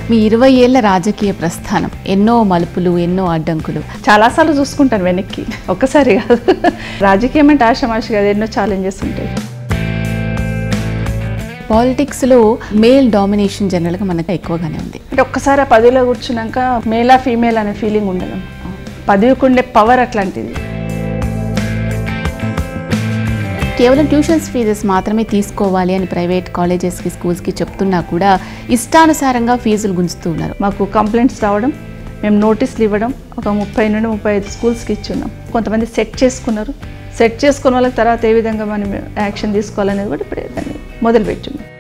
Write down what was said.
మీ ఇరవై ఏళ్ల రాజకీయ ప్రస్థానం ఎన్నో మలుపులు ఎన్నో అడ్డంకులు చాలాసార్లు చూసుకుంటాను వెనక్కి ఒక్కసారి కాదు రాజకీయం అంటే ఆశమాష కాదు ఎన్నో ఛాలెంజెస్ ఉంటాయి పాలిటిక్స్లో మేల్ డామినేషన్ జనరల్గా మనకు ఎక్కువగానే ఉంది అంటే ఒక్కసారి ఆ పదవిలో కూర్చున్నాక మేలా ఫీమేల్ అనే ఫీలింగ్ ఉండదు పదవికి ఉండే పవర్ అట్లాంటిది కేవలం ట్యూషన్స్ ఫీజెస్ మాత్రమే తీసుకోవాలి అని ప్రైవేట్ కాలేజెస్కి స్కూల్స్కి చెప్తున్నా కూడా ఇష్టానుసారంగా ఫీజులు గుంజుతూ ఉన్నారు మాకు కంప్లైంట్స్ రావడం మేము నోటీసులు ఇవ్వడం ఒక ముప్పై నుండి ముప్పై ఐదు స్కూల్స్కి ఇచ్చున్నాం కొంతమంది సెట్ చేసుకున్నారు సెట్ చేసుకున్న వాళ్ళకి తర్వాత ఏ విధంగా మనం యాక్షన్ తీసుకోవాలనేది కూడా ఇప్పుడే దాన్ని మొదలుపెట్టున్నాం